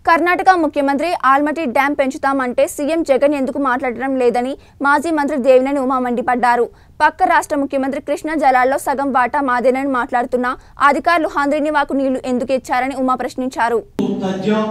కర్ణాటక ముఖ్యమంత్రి ఆల్మటి డ్యాం పెంచుతామంటే సీఎం జగన్ ఎందుకు మాట్లాడడం లేదని మాజీ మంత్రి దేవినేని ఉమా మండిపడ్డారు పక్క రాష్ట్ర ముఖ్యమంత్రి కృష్ణా జలాల్లో సగం వాటా మాదేనని మాట్లాడుతున్న అధికారులు హంద్రినివాకు నీళ్లు ఎందుకు ఇచ్చారని ఉమా ప్రశ్నించారు తథ్యం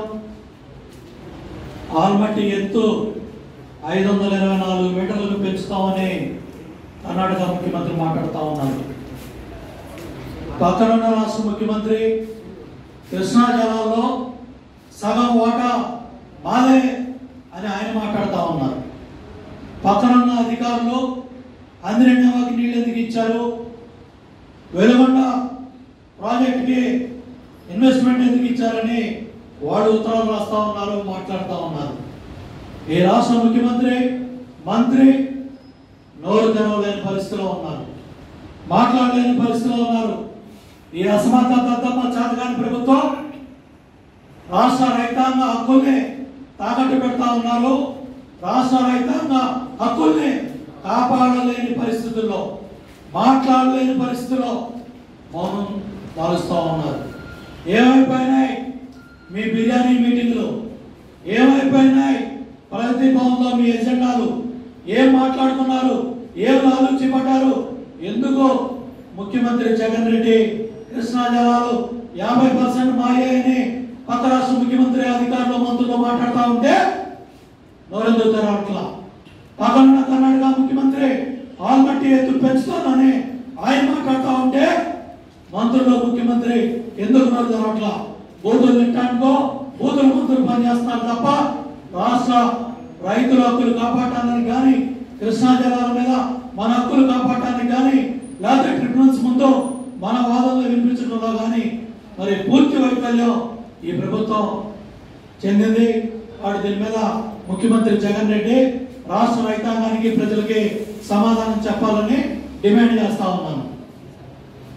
ఆల్మట్టి ఎత్తు ఐదు వందల ఇరవై నాలుగు మీటర్లకు పెంచుతామని కర్ణాటక ముఖ్యమంత్రి మాట్లాడుతూ ఉన్నారు పక్కనున్న రాష్ట్ర ముఖ్యమంత్రి కృష్ణా జలాల్లో సగం వాటా మాదే అని ఆయన మాట్లాడుతూ ఉన్నారు పక్కనున్న అధికారులు అందిరంగవాకి నీళ్ళు ఎందుకు ఇచ్చారు వెలుగొండ ప్రాజెక్టుకి ఇన్వెస్ట్మెంట్ ఎందుకు ఇచ్చారని వాడు ఉత్తరాలు రాస్తా ఉన్నారు మాట్లాడుతూ ఉన్నారు ఈ రాష్ట్ర ముఖ్యమంత్రి మంత్రి నోరు తెరవలేని పరిస్థితిలో ఉన్నారు మాట్లాడలేని పరిస్థితిలో ఉన్నారు ఈ అసమర్థ దత్తమ్మ చేతగాని ప్రభుత్వం రాష్ట్ర రైతాంగ హక్కుల్ని తాకట్టు పెడతా ఉన్నారు రాష్ట్ర రైతాంగ హక్కుల్ని కాపాడలేని పరిస్థితుల్లో మాట్లాడలేని పరిస్థితుల్లో మౌనం పాలుస్తూ ఉన్నారు ఏమైపోయినాయి మీ బిర్యానీ మీటింగ్లు ఏమైపోయినాయి ప్రగతి భవన్లో మీ ఎజెండాలు ఏం మాట్లాడుకున్నారు ఏం ఆలోచింపడ్డారు ఎందుకు ముఖ్యమంత్రి జగన్ రెడ్డి కృష్ణా జలాలు యాభై పర్సెంట్ మాయని పక్క రాష్ట్ర ముఖ్యమంత్రి అధికారులు మంత్రులతో మాట్లాడుతూ ఉంటే నోరెందుకు తెరవట్లా పక్కనున్న కర్ణాటక ముఖ్యమంత్రి ఆల్మట్టి ఎత్తు పెంచుతానని ఆయన మాట్లాడుతూ ఉంటే మంత్రులు ముఖ్యమంత్రి ఎందుకు నోరు తెరవట్లా బూతులు తింటానికో బూతులు మంత్రులు పనిచేస్తున్నారు తప్ప రాష్ట్ర రైతుల హక్కులు కాపాడటానికి కానీ కృష్ణా జలాల మీద మన హక్కులు కాపాడటానికి కానీ లేకపోతే ట్రిబ్యునల్స్ ముందు మన వాదనలు వినిపించడంలో కానీ మరి పూర్తి వైఫల్యం ఈ ప్రభుత్వం చెందింది వాడు దీని మీద ముఖ్యమంత్రి జగన్ రెడ్డి రాష్ట్ర రైతాంగానికి ప్రజలకి సమాధానం చెప్పాలని డిమాండ్ చేస్తా ఉన్నాను